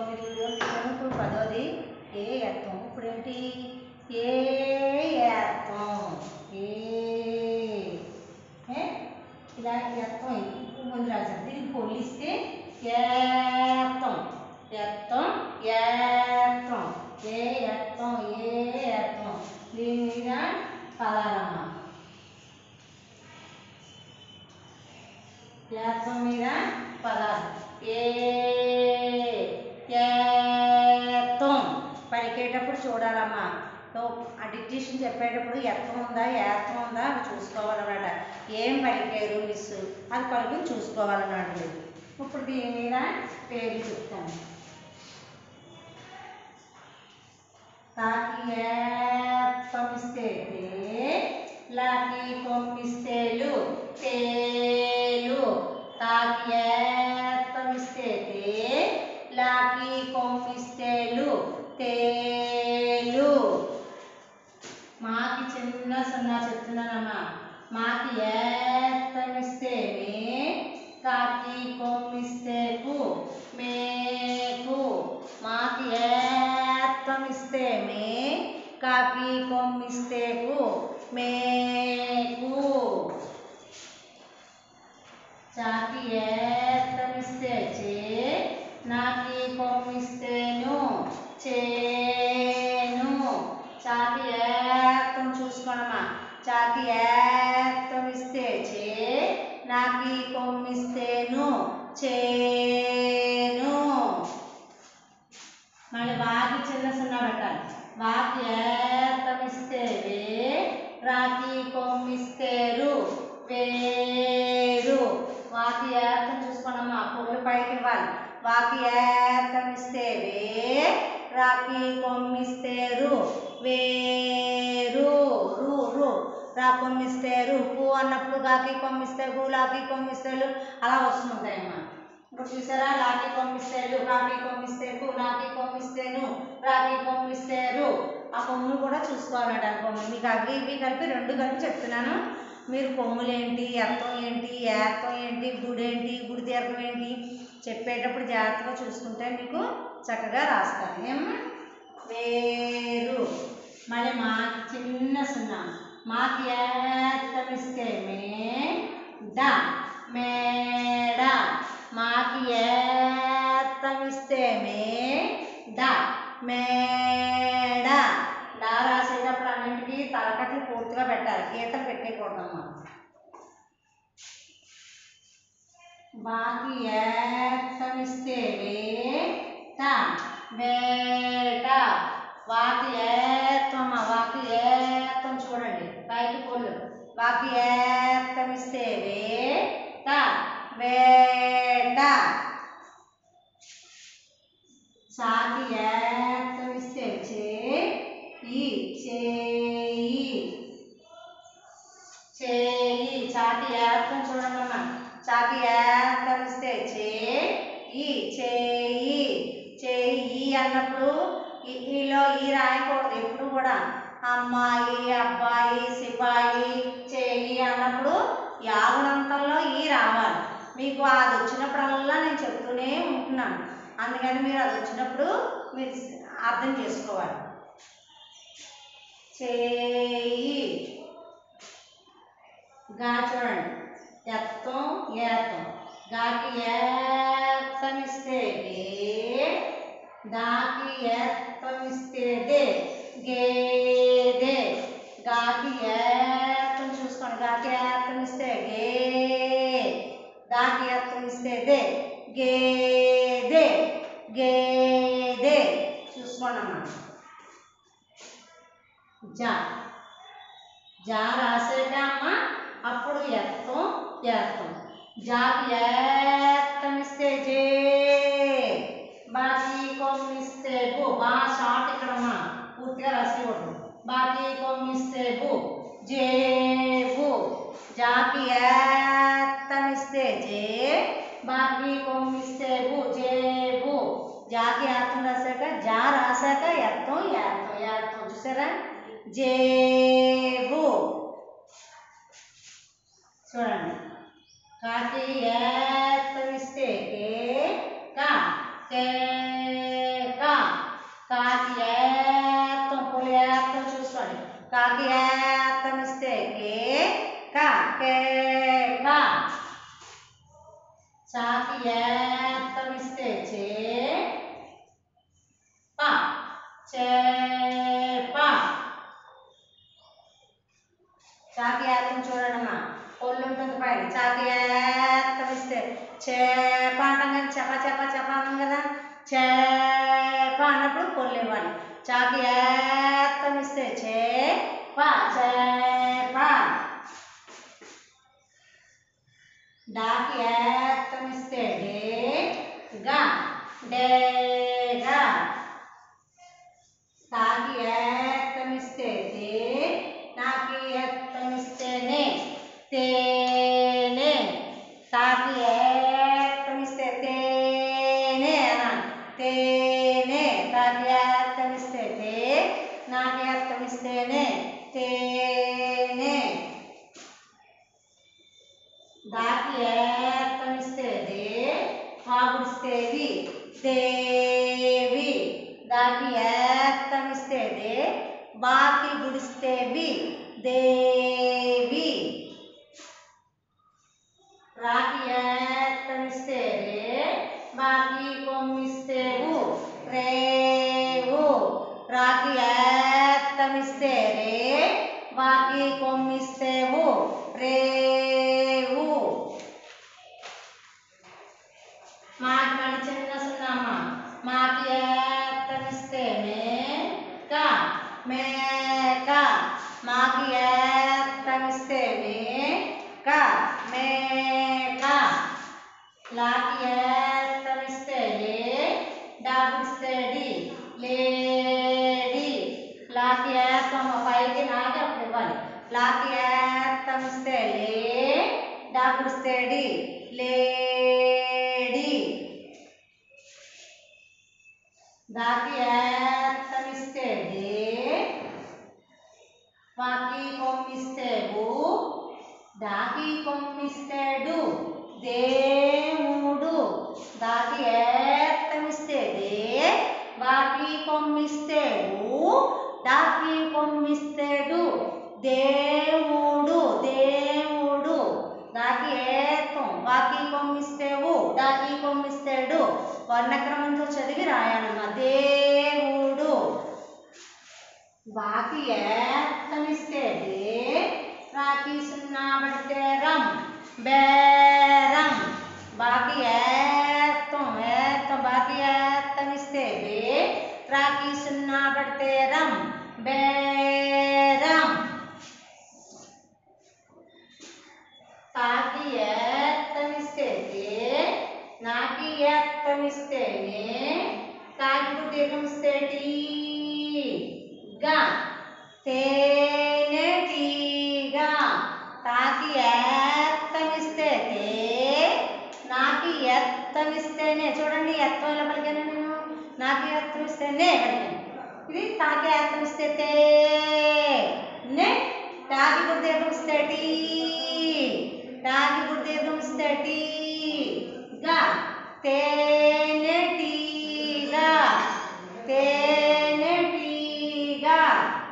తొమ్మిది వీడియోలు తీసాను ఇప్పుడు పదోది ఏ ఎత్తం ఇప్పుడు ఏంటి ఏ ఎత్తం ఏ ఏ? ఇలా ఎత్తం ఇప్పుడు ముందు రాశాను దీనికి పోలిస్తే ఏత్తం ఎత్తం ఏత్తం ఏ ఎత్తం ఏ ఎత్తం దీని మీద పదాలమ్మ ఏత్తం మీద పదాలు ఏ ఏత్తం పలికేటప్పుడు చూడాలమ్మా సో ఆ డిక్టేషన్ చెప్పేటప్పుడు ఎత్తం ఉందా ఏత్తం ఉందా అది చూసుకోవాలన్నమాట ఏం పలికారు మిస్ అది పలుకుని చూసుకోవాలన్నమాట మీరు ఇప్పుడు దీని మీద పేర్లు చెప్తాను తాకి ఏత్తమిస్తే తే, లాకి కొమ్మిస్తేలు తేలు తాకి ఏత్తమిస్తే తే, లాకి కొమ్మిస్తేలు తేలు మాకి చిన్న సున్నా చెప్తున్నానమ్మా మాకి ఏత్తమిస్తే మే కాకి కొమ్మిస్తేకు మేకు మాకి ఏత్తమిస్తే మే కాకి కొమ్మిస్తేకు మేకు చాకి ఏత్తమిస్తే చే నాకి కొమ్మిస్తేను చేను చాకి ఏత్తం చూసుకోనమ్మా చాకి ఏత్తం ఇస్తే చే నాకి కొమ్మిస్తేను చేను మళ్ళీ వాకి చిన్న సున్నా పెట్టాలి వాకి ఏత్తమిస్తే వే రాకి కొమ్మిస్తేరు వేరు వాకి ఏత్తం చూసుకోనమ్మా పొగలు పైకి ఇవ్వాలి వాకి ఏత్తమిస్తే వే రాకి కొమ్మిస్తేరు వేరు రు రు రా కొమ్మిస్తేరు పు అన్నప్పుడు గాకి కొమ్మిస్తే గు లాకి కొమ్మిస్తేలు అలా వస్తుంటాయమ్మా ఇప్పుడు చూసారా లాకి కొమ్మిస్తేలు కాకి కొమ్మిస్తేకు నాకి కొమ్మిస్తేను రాకి కొమ్మిస్తేరు ఆ కొమ్ములు కూడా చూసుకోవాలట ఆ కొమ్ములు మీకు అవి ఇవి కలిపి రెండు కలిపి చెప్తున్నాను మీరు కొమ్ములు ఏంటి అర్థం ఏంటి ఏత్తం ఏంటి గుడి ఏంటి గుడి తీర్థం ఏంటి చెప్పేటప్పుడు జాగ్రత్తగా చూసుకుంటే మీకు చక్కగా రాస్తారు ఏమ్మా వేరు మళ్ళీ మా చిన్న సున్నా మాకి ఏత్తమిస్తే మే డ మేడ మాకి ఏత్తమిస్తే మే డ మేడ డా రాసేటప్పుడు అన్నింటికి తలకట్లు పూర్తిగా పెట్టాలి గీతలు పెట్టేయకూడదమ్మా బాకి ఏత్తమిస్తే వేట వేట వాకి ఏత్తమ్మ వాకి ఏత్తం చూడండి పైకి పొల్లు వాకి ఏత్తమిస్తే వేట వేట చాకి ఏత్తమిస్తే చే ఈ చేయి చేయి చాకి ఏత్తం చూడండి అమ్మా చాకి ఏత్తం ఇస్తే చే ఈ చేయి చేయి ఈ అన్నప్పుడు ఈ- ఈలో ఈ రాయకూడదు ఎప్పుడు కూడా అమ్మాయి అబ్బాయి సిపాయి చేయి అన్నప్పుడు యాగుణంతంలో ఈ రావాలి మీకు అది వచ్చినప్పుడల్లా నేను చెప్తూనే ఉంటున్నాను అందుకని మీరు అది వచ్చినప్పుడు మీరు అర్థం చేసుకోవాలి చేయి గా చూడండి ఎత్తం ఏత్తం గాకి ఏత్తం ఇస్తే గే దాకి ఏత్తం ఇస్తే దే గేదే గాకి ఏత్తం చూసుకోండి గాకి ఏత్తం ఇస్తే గే దాకి ఏత్తం ఇస్తే దే గేదే గేదే చూసుకోండి అమ్మా జా జా రాసేట అమ్మ అప్పుడు ఎత్తం ఎత్తం జాకి ఎత్తం ఇస్తే జే బాకి కొమ్మిస్తే బు బాగా షార్ట్ ఇక్కడ అమ్మా పూర్తిగా రాసేయకూడదు బాకి కొమ్మిస్తే బు జేబు జాకి ఎత్తం ఇస్తే జే బాకి కొమ్మిస్తే బు జేబు జాకి ఎత్తం రాశాక జా రాశాక ఎత్తం ఎత్తం ఎత్తం చూసారా జేబు చూడండి కాకి ఏత్తమిస్తే కే కా కే చేప అంటాం కానీ చప చప చప అన్నాం కదా చేప అన్నప్పుడు పొల్లివ్వాలి చాకి ఏత్తం ఇస్తే చేప చేప డాకి ఏత్తం ఇస్తే డే గా డేగా తాకి ఏత్తం ఇస్తే తే నాకి ఏత్తం ఇస్తే నే తేనే తాకి ఏత్తం ఇస్తే తేనే అనాలి తేనే తాకి ఏత్తం ఇస్తే తే నాకి ఏత్తం ఇస్తేనే తేనే దాకి ఏత్తం ఇస్తే దే ఆగుడిస్తే వి దేవి దాకి ఏత్తం ఇస్తే దే బాకి గుడిస్తే వి దేవి రాకి ఏత్తం ఇస్తే రే బాకి కొమ్మిస్తే వు రేవు రాకి ఏత్తం ఇస్తే రే బాకి కొమ్మిస్తే వు రేవు మాకి మళ్ళీ చిన్న సున్నమ్మ మాకి ఏత్తమిస్తే మేక మేక మాకి ఏత్తమిస్తే మేక మేక లాకి ఏత్తమిస్తే లే డాబిస్తే డి లేడి లాకి ఏత్తమ్మ పైకి నాకి అప్పుడు ఇవ్వాలి లాకి ఏత్తమిస్తే లే డాబిస్తే డి లేడి దాకి ఏత్తమిస్తే దే వాకి కొమ్మిస్తే వు దాకి కొమ్మిస్తే డు దేవుడు దాకి ఏత్తమిస్తే దే వాకి కొమ్మిస్తే వు దాకి కొమ్మిస్తే డు దేవుడు దేవుడు దాకి ఏత్తం వాకి కొమ్మిస్తేవు దాకి కొమ్మిస్తేడు వర్ణక్రమంతో చదివి రాయాలమ్మా దేవుడు వాకి ఏత్తమిస్తే దే రాకి సున్నా పడితే రం బేరం బాకి ఏత్తం ఏత్తం బాకి ఏత్తమిస్తే బే రాకి సున్నా పడితే రం బేరం తాకి ఏత్తమిస్తే తే నాకి ఏత్తమిస్తేనే తాకి దీర్ఘమిస్తే టీ గా తేనె టీగా తాకి ఏత్తమిస్తే తే నాకి ఎత్తమిస్తేనే చూడండి ఎత్తం పలికాను నేను నాకు ఎత్తమిస్తేనే పలికాను ఇది తాకి ఏత్తమిస్తే తే నే తాకి కూడా దీర్ఘమిస్తే టీ తాకి కూడా దీర్ఘమిస్తే టీ గా తేనె టీగా తేనె టీగా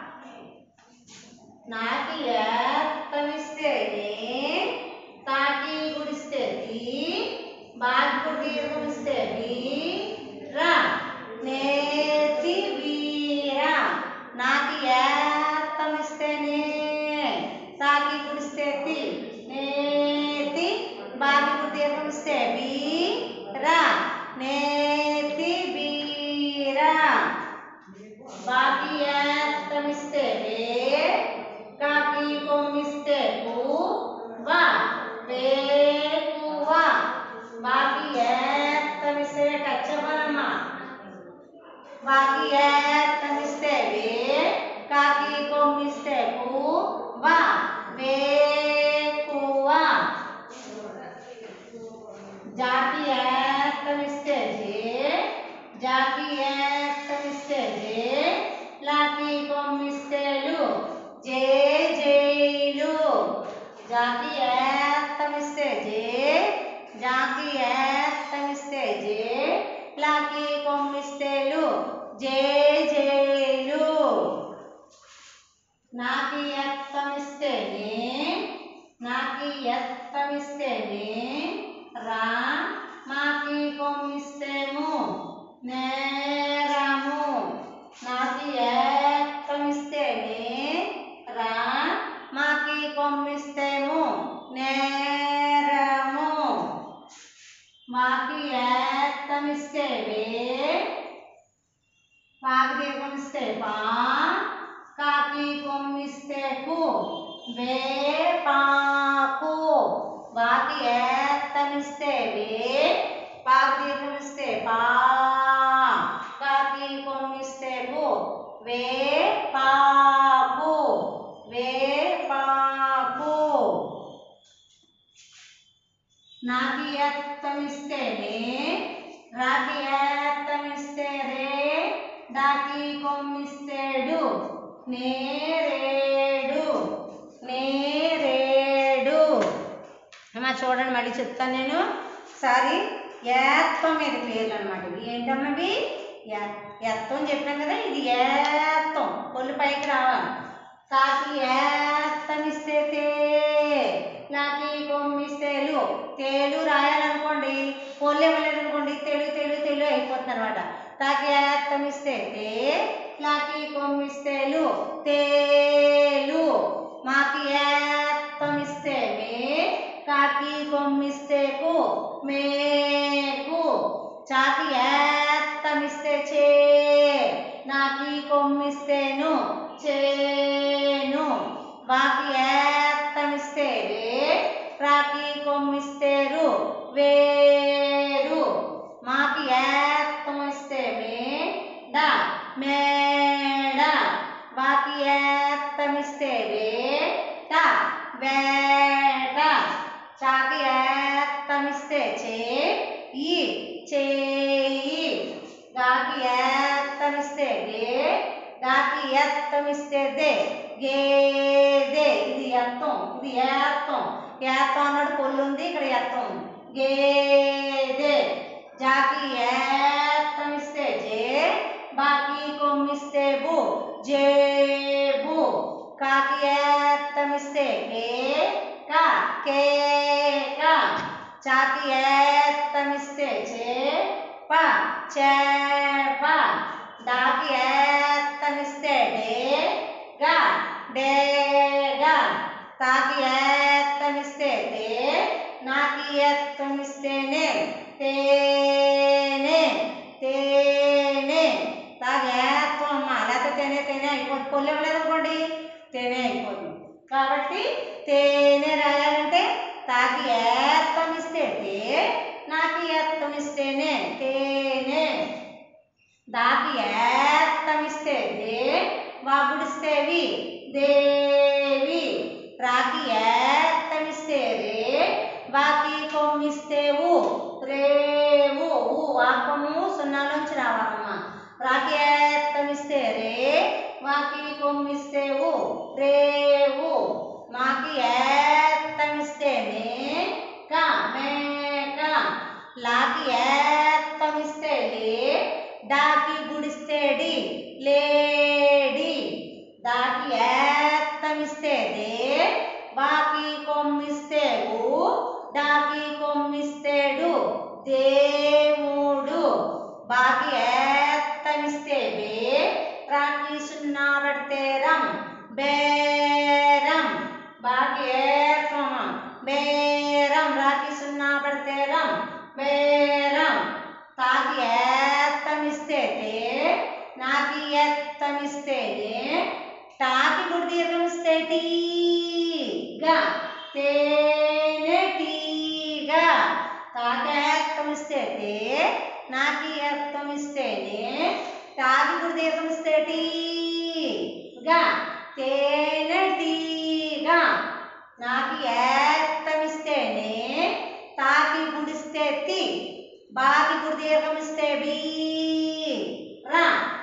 నాకి ఏత్తమిస్తేనే తాకి గుడిస్తే తీ బాకి కూడా దీర్ఘమిస్తే బీ రా నేతి వీరా నాకి ఏత్తమిస్తేనే తాకి గుడిస్తే తి నేతి బాకి కూడా దీర్ఘమిస్తే బీ రా నేతి బీరా బాకి ఏత్తమిస్తే వే కాకి కొమ్మిస్తే కు వా వేకువ బాకి ఏత్తమిస్తే కచ్చబరమ్మ బాకి ఏత్తమిస్తే వే కాకి కొమ్మిస్తే కు వా వేకువ జాకి ఏత్తమిస్తే జే జాకి ఏత్తమిస్తే జే లాకి కొమ్మిస్తేలు జే జైలు జాకి ఏత్తమిస్తే జే జాకి ఏత్తమిస్తే జే లాకి కొమ్మిస్తేలు జే జైలు నాకి ఎత్తమిస్తేనే నాకి ఎత్తమిస్తేనే రా మాకి కొమ్మిస్తేము నేరము నాకి ఎత్తమిస్తేనే రా మాకి కొమ్మిస్తేము నేరము మాకి ఏత్తమిస్తే వే పాకి దీర్ఘమిస్తే పా కాకి కొమ్మిస్తే కు వే పాకు వాకి ఏత్తమిస్తే వే పాకి దీర్ఘమిస్తే పా కాకి కొమ్మిస్తే కు వే పాకు వే పాకు నాకి ఎత్తమిస్తేనే రాకి ఎత్తమిస్తే రే డాకి కొమ్మిస్తేడు నేరేడు నేరేడు అమ్మా చూడండి మళ్ళీ చెప్తాను నేను ఒకసారి ఏత్తం మీద పేర్లు అనమాట ఇవి ఏంటమ్మా ఇవి ఎ- ఎత్తం చెప్పాను కదా ఇది ఏత్తం కొల్లు పైకి రావాలి కాకి ఏత్తం ఇస్తే తే నాకి కొమ్మిస్తే లు తేలు రాయాలనుకోండి కొల్లు ఇవ్వలేదు అనుకోండి తెలుగు తెలుగు తెలుగు అయిపోతుంది అనమాట కాకి ఏత్తం ఇస్తే తే నాకి కొమ్మిస్తే లు తేలు మాకి ఏత్తం ఇస్తే మే కాకి కొమ్మిస్తే కు మేకు చాకి ఏత్తమిస్తే చే నాకి కొమ్మిస్తేను చేను వాకి ఏత్తమిస్తే వే రాకి కొమ్మిస్తేరు వేరు మాకి ఏత్తమిస్తే మే డా మేడ వాకి ఏత్తమిస్తే వే ట వేట చాకి ఏత్తమిస్తే చే ఈ చేయి గాకి ఏత్తమిస్తే గే గాకి ఎత్తమిస్తే దే గేదే ఇది ఎత్తం ఇది ఏత్తం ఏత్తం అన్నాడు పొల్లు ఉంది ఇక్కడ ఎత్తం ఉంది గేదే జాకి ఏత్తమిస్తే జే బాకి కొమ్మిస్తే బు జేబు కాకి ఏత్తమిస్తే కే కా కేక చాకి ఏత్తమిస్తే చే ప చేప డాకి ఏత్తమిస్తే డే గా డేగా తాకి ఏత్తమిస్తే తే నాకి ఏత్తమిస్తేనే తేనే తేనే తాకి ఏత్తం అమ్మ లేకపోతే తేనే తేనే అయిపోతుంది పొల్లు ఇవ్వలేదు అనుకోండి తేనే అయిపోతుంది కాబట్టి తేనె రాయాలంటే తాకి ఏత్తమిస్తే తే నాకి ఏత్తమిస్తేనే తేనె దాకి ఏత్తమిస్తే దే వాగుడిస్తేవి దేవి రాకి ఏత్తమిస్తే రే బాకి కొమ్మిస్తేవు రేవు ఊ వాకము సున్నాలోంచి రావాలమ్మా రాకి ఏత్తమిస్తే రే వాకి కొమ్మిస్తేవు రేవు మాకి ఏత్తమిస్తే మే క మేక లాకి ఏత్తమిస్తే లే డాకి గుడిస్తేడి లేడి దాకి ఏత్తమిస్తే దే బాకి కొమ్మిస్తే ఊ డాకి కొమ్మిస్తేడు దేవుడు బాకి ఏత్తమిస్తే బే రాకి సున్నా పడితే రం బేరం బాకి ఏత్తమ బేరం రాకి సున్నా పడితే రం బేరం తాకి ఏత్తమిస్తే తే నాకి ఏత్తమిస్తే నే తాకి గుడి దీర్ఘమిస్తే టీగా తేనె టీగా తాకి ఏత్తమిస్తే తే నాకి ఏత్తమిస్తేనే తాకి గుడి దీర్ఘమిస్తే టీగా తేనె టీగా నాకి ఏత్తమిస్తేనే తాకి గుడిస్తే తి బాకి గుడి దీర్ఘమిస్తే బీ రా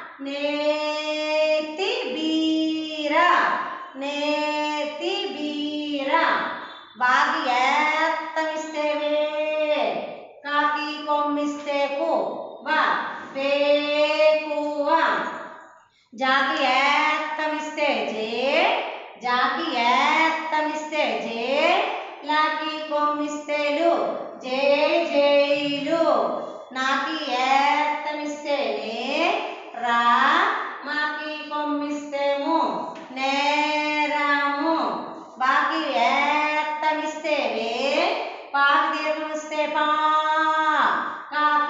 నేతి బీరా నేతి బీరా బాగి ఏత్తమిస్తే వే కాకి కొమ్మిస్తే కు వా వేకువ జాకి ఏత్తమిస్తే జే జాకి ఏత్తమిస్తే జే లాకి కొమ్మిస్తేలు జే జైలు నాకి ఏత్తమిస్తేనే రా మాకి కొమ్మిస్తేము నేరాము బాకి ఏత్తమిస్తే వే పాకి దీర్ఘమిస్తే పా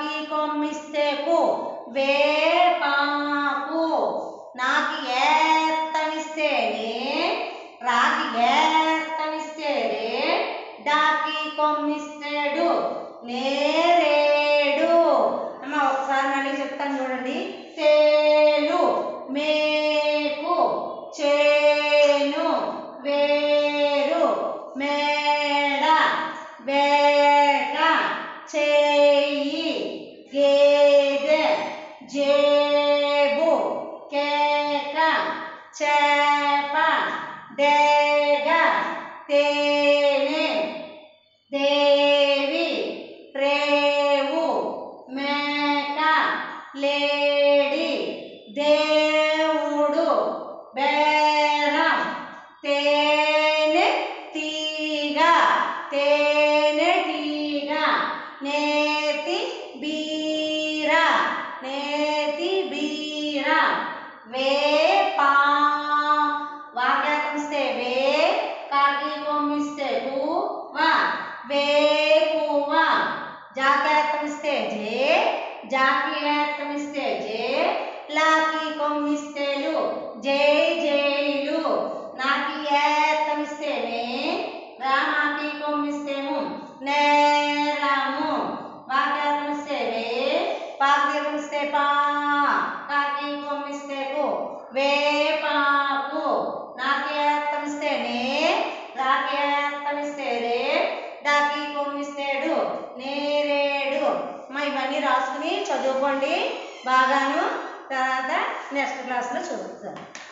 పాకి కొమ్మిస్తే కు వేపాకు నాకి ఏత్తమిస్తే నే రాకి ఏత్తమిస్తే రే డాకి కొమ్మిస్తేడు నేరేడు అమ్మ ఒకసారి మళ్ళీ చెప్తాను చూడండి తేలు మేకు చేను వేరు మేడ వేట చేయి గేదె జేబు కేక చేప డేగ తేనె దేవి రేవు మేక లేడి దేవుడు బేరం తేనె తీగ తేనె తీగ నేతి బీర నేతి బీర వేపా వాక్యాకమిస్తే వే కాకి కొమ్మిస్తే వా వేకువ జాక్యాత్తమిస్తే జే జాకి ఏత్తమిస్తే జే లాకి కొమ్మిస్తేలు జై జైలు నాకి ఏత్తమిస్తే నే రామాకి కొమ్మిస్తేము నేరము వాక్యాత్తమిస్తే వే పాకి కొమ్మిస్తే పా కాకి కొమ్మిస్తే కు వేపాకు నాకి ఏత్తమిస్తే నే రాకి ఏత్తమిస్తే రే డాకి కొమ్మిస్తేడు నేరేడు మా ఇవన్నీ రాసుకుని చదువుకోండి బాగాను తర్వాత నెక్స్ట్ క్లాస్లో చదువుతాను